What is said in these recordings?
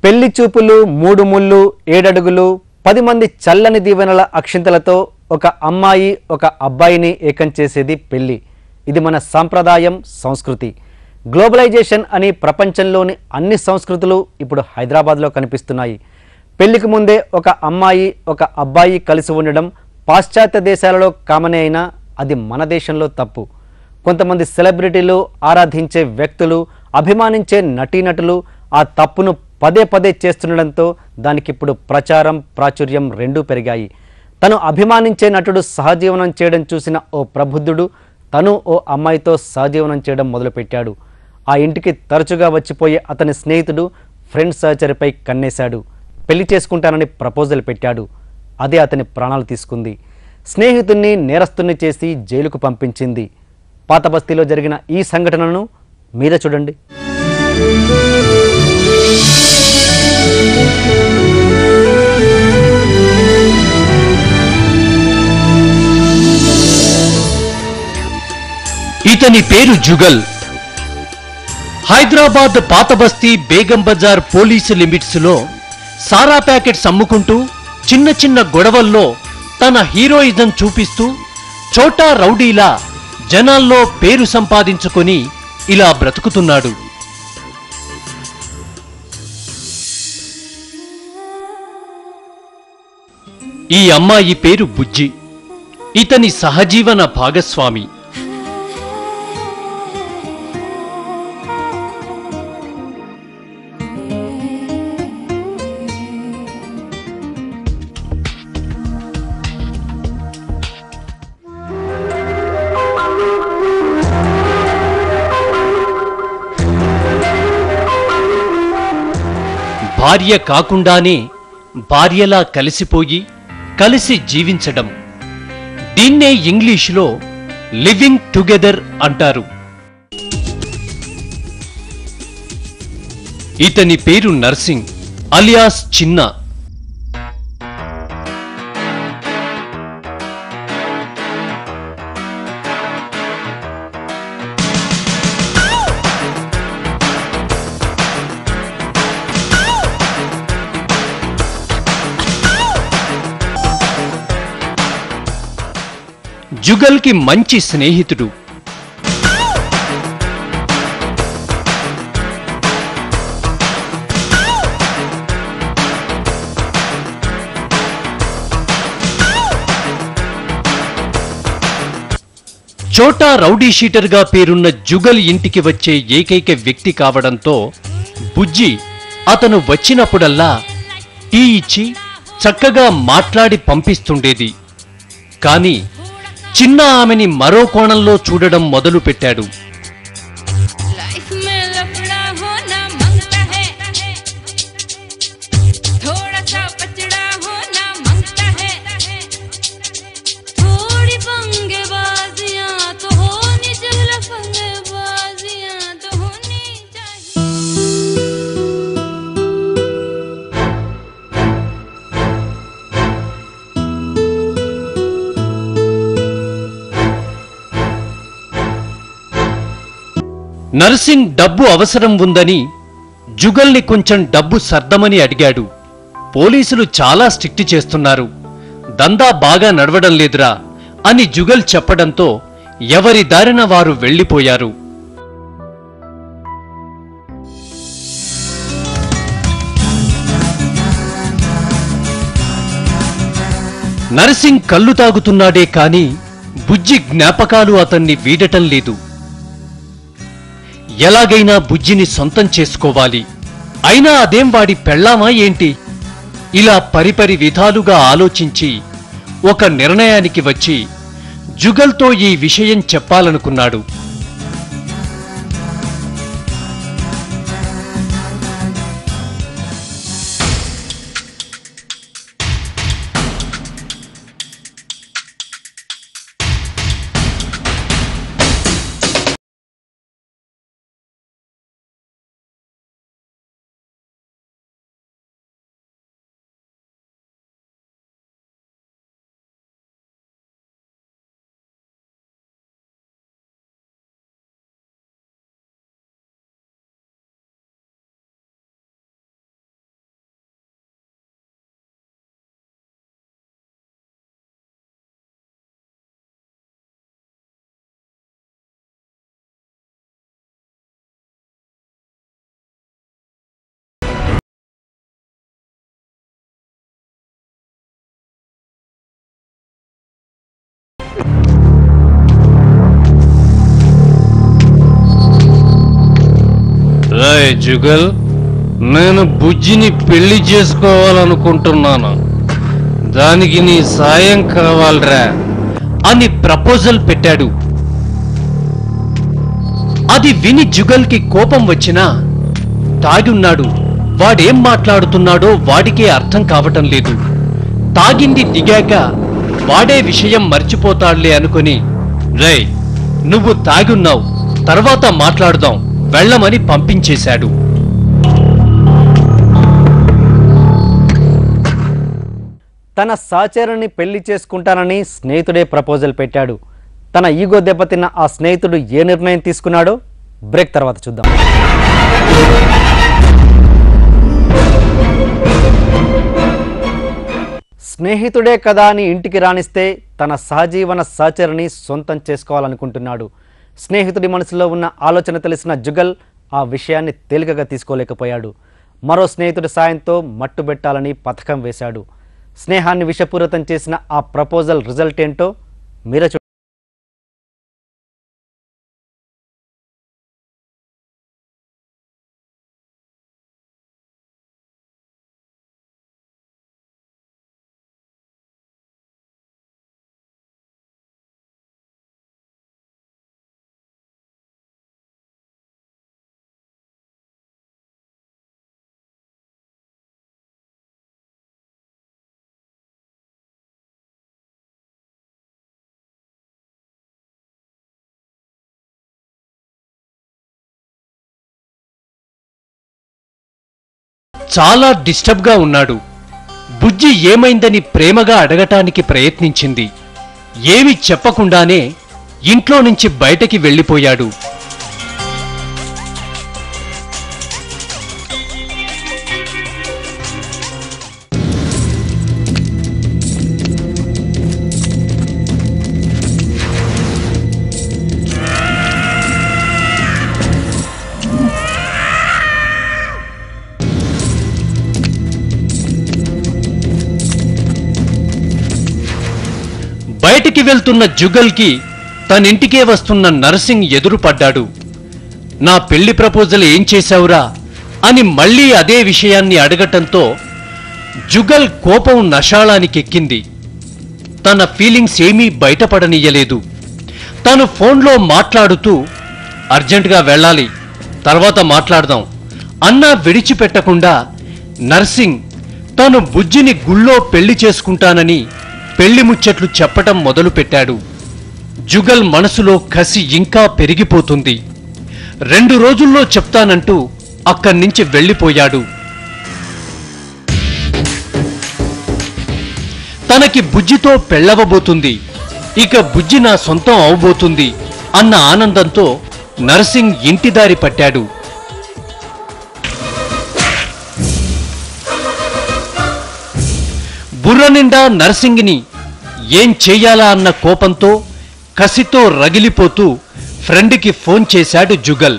పెళ్లి చూపులు మూడు ముళ్ళు ఏడడుగులు పది మంది చల్లని దీవెనల అక్షింతలతో ఒక అమ్మాయి ఒక అబ్బాయిని ఏకం చేసేది పెళ్లి ఇది మన సాంప్రదాయం సంస్కృతి గ్లోబలైజేషన్ అని ప్రపంచంలోని అన్ని సంస్కృతులు ఇప్పుడు హైదరాబాద్లో కనిపిస్తున్నాయి పెళ్లికి ముందే ఒక అమ్మాయి ఒక అబ్బాయి కలిసి ఉండడం పాశ్చాత్య దేశాలలో కామనే అయినా అది మన దేశంలో తప్పు కొంతమంది సెలబ్రిటీలు ఆరాధించే వ్యక్తులు అభిమానించే నటీనటులు ఆ తప్పును పదే పదే చేస్తుండడంతో దానికి ఇప్పుడు ప్రచారం ప్రాచుర్యం రెండూ పెరిగాయి తను అభిమానించే నటుడు సహజీవనం చేయడం చూసిన ఓ ప్రబుద్ధుడు తను ఓ అమ్మాయితో సహజీవనం చేయడం మొదలుపెట్టాడు ఆ ఇంటికి తరచుగా వచ్చిపోయే అతని స్నేహితుడు ఫ్రెండ్ సహచరిపై కన్నేశాడు పెళ్లి చేసుకుంటానని ప్రపోజల్ పెట్టాడు అదే అతని ప్రాణాలు తీసుకుంది స్నేహితుణ్ణి నేరస్తుణ్ణి చేసి జైలుకు పంపించింది పాత బస్తీలో జరిగిన ఈ సంఘటనను మీద చూడండి ఇతని పేరు జుగల్ హైదరాబాద్ పాత బస్తీ బేగం బజార్ పోలీసు లిమిట్స్ లో సారా ప్యాకెట్స్ అమ్ముకుంటూ చిన్న చిన్న గొడవల్లో తన హీరోయిజం చూపిస్తూ చోటా రౌడీలా జనాల్లో పేరు సంపాదించుకొని ఇలా బ్రతుకుతున్నాడు ఈ అమ్మాయి పేరు బుజ్జి ఇతని సహజీవన భాగస్వామి భార్య కాకుండానే భార్యలా కలిసిపోయి కలిసి జీవించడం దీన్నే ఇంగ్లీషులో లివింగ్ టుగెదర్ అంటారు ఇతని పేరు నర్సింగ్ అలియాస్ చిన్న జుగల్కి మంచి స్నేహితుడు చోటా రౌడీ షీటర్గా పేరున్న జుగల్ ఇంటికి వచ్చే ఏకైక వ్యక్తి కావడంతో బుజ్జి అతను వచ్చినప్పుడల్లా టీ ఇచ్చి చక్కగా మాట్లాడి పంపిస్తుండేది కానీ చిన్న ఆమెని మరో కోణంలో చూడడం మొదలుపెట్టాడు लाइफ में लफड़ा होना मांगता है थोड़ा सा पचड़ा होना मांगता है थोड़ी पंगेबाजियां तो होनी चाहिए पंगेबाजियां तो होनी चाहिए నర్సింగ్ డబ్బు అవసరం ఉందని జుగల్ని కొంచెం డబ్బు సర్దమని అడిగాడు పోలీసులు చాలా స్ట్రిక్ట్ చేస్తున్నారు దందా బాగా నడవడం లేదురా అని జుగల్ చెప్పడంతో ఎవరి దారిన వారు వెళ్ళిపోయారు నర్సింగ్ కళ్ళు తాగుతున్నాడే కాని బుజ్జి జ్ఞాపకాలు అతన్ని వీడటం లేదు ఎలాగైనా బుజ్జిని సొంతం చేసుకోవాలి అయినా అదేం వాడి పెళ్ళామా ఏంటి ఇలా పరిపరి విధాలుగా ఆలోచించి ఒక నిర్ణయానికి వచ్చి జుగల్తో ఈ విషయం చెప్పాలనుకున్నాడు రే జుగల్ నేను బుజ్జిని పెళ్లి చేసుకోవాలనుకుంటున్నాను దానికి నీ సాయం కావాలరా అని ప్రపోజల్ పెట్టాడు అది విని జుగల్కి కోపం వచ్చినా తాగున్నాడు వాడేం మాట్లాడుతున్నాడో వాడికే అర్థం కావటం లేదు తాగింది దిగాక వాడే విషయం మర్చిపోతాడులే అనుకుని రే నువ్వు తాగున్నావు తర్వాత మాట్లాడుదాం వెళ్ళమని పంపించేశాడు తన సహచరుని పెళ్లి చేసుకుంటానని స్నేహితుడే ప్రపోజల్ పెట్టాడు తన ఈగో దెబ్బతిన్న ఆ స్నేహితుడు ఏ నిర్ణయం తీసుకున్నాడో బ్రేక్ తర్వాత చూద్దాం స్నేహితుడే కదా అని ఇంటికి రాణిస్తే తన సహజీవన సహచరిని సొంతం చేసుకోవాలనుకుంటున్నాడు స్నేహితుడి మనసులో ఉన్న ఆలోచన తెలిసిన జుగల్ ఆ విషయాన్ని తేలికగా తీసుకోలేకపోయాడు మరో స్నేహితుడి సాయంతో మట్టుబెట్టాలని పథకం వేశాడు స్నేహాన్ని విషపూరితం చేసిన ఆ ప్రపోజల్ రిజల్ట్ ఏంటో మీరే చూ చాలా డిస్టర్బ్ గా ఉన్నాడు బుజ్జి ఏమైందని ప్రేమగా అడగటానికి ప్రయత్నించింది ఏమి చెప్పకుండానే ఇంట్లో నుంచి బయటకి వెళ్ళిపోయాడు బయటికి వెళ్తున్న జుగల్కి తనింటికే వస్తున్న నర్సింగ్ ఎదురుపడ్డాడు నా పెళ్లి ప్రపోజల్ ఏం చేశావురా అని మళ్ళీ అదే విషయాన్ని అడగటంతో జుగల్ కోపం నషాళానికెక్కింది తన ఫీలింగ్స్ ఏమీ బయటపడనీయలేదు తను ఫోన్లో మాట్లాడుతూ అర్జెంటుగా వెళ్ళాలి తర్వాత మాట్లాడదాం అన్నా విడిచిపెట్టకుండా నర్సింగ్ తను బుజ్జిని గుళ్ళో పెళ్లి చేసుకుంటానని పెళ్లి ముచ్చట్లు చెప్పటం మొదలుపెట్టాడు జుగల్ మనసులో కసి ఇంకా పెరిగిపోతుంది రెండు రోజుల్లో చెప్తానంటూ అక్కడి నుంచి వెళ్ళిపోయాడు తనకి బుజ్జితో పెళ్ళవబోతుంది ఇక బుజ్జి నా సొంతం అవబోతుంది అన్న ఆనందంతో నర్సింగ్ ఇంటిదారి పట్టాడు బుర్ర నిండా నర్సింగ్ని ఏం చెయ్యాలా అన్న కోపంతో కసితో రగిలిపోతూ ఫ్రెండ్కి ఫోన్ చేశాడు జుగల్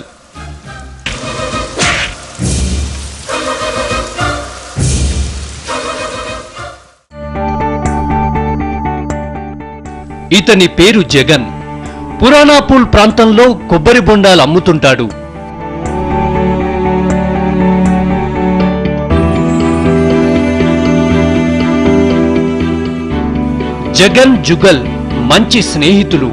ఇతని పేరు జగన్ పురాణాపూల్ ప్రాంతంలో కొబ్బరి బొండాలు అమ్ముతుంటాడు జగన్ జుగల్ మంచి స్నేహితులు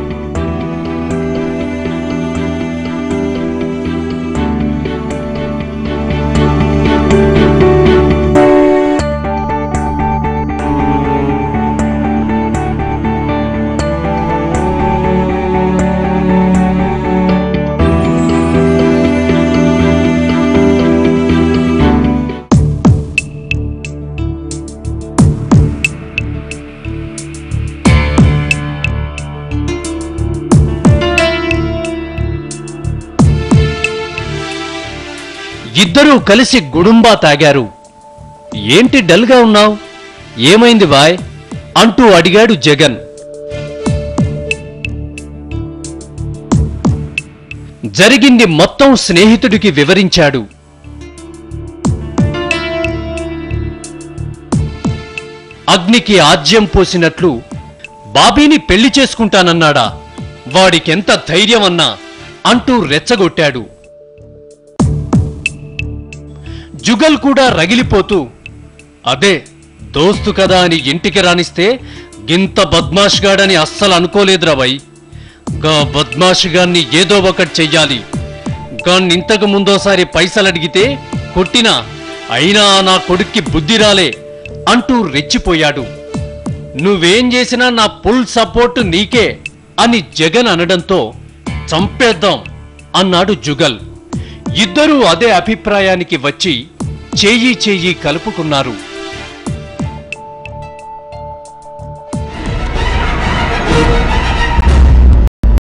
ఇద్దరూ కలిసి గుడుంబా తాగారు ఏంటి డల్గా ఉన్నావు ఏమైంది బాయ్ అంటూ అడిగాడు జగన్ జరిగింది మొత్తం స్నేహితుడికి వివరించాడు అగ్నికి ఆజ్యం పోసినట్లు బాబీని పెళ్లి చేసుకుంటానన్నాడా వాడికెంత ధైర్యమన్నా అంటూ రెచ్చగొట్టాడు జుగల్ కూడా రగిలిపోతూ అదే దోస్తు కదా అని ఇంటికి రానిస్తే గింత బద్మాష్గాడని అస్సలు అనుకోలేదురా బై గా బద్మాష్గాన్ని ఏదో ఒకటి చెయ్యాలి గాన్ని ఇంతకు ముందోసారి పైసలు అడిగితే కొట్టినా అయినా నా కొడుక్కి బుద్ధి రాలే అంటూ రెచ్చిపోయాడు నువ్వేం చేసినా నా ఫుల్ సపోర్ట్ నీకే అని జగన్ అనడంతో చంపేద్దాం అన్నాడు జుగల్ ఇద్దరూ అదే అభిప్రాయానికి వచ్చి చేయి చేయి కలుపుకున్నారు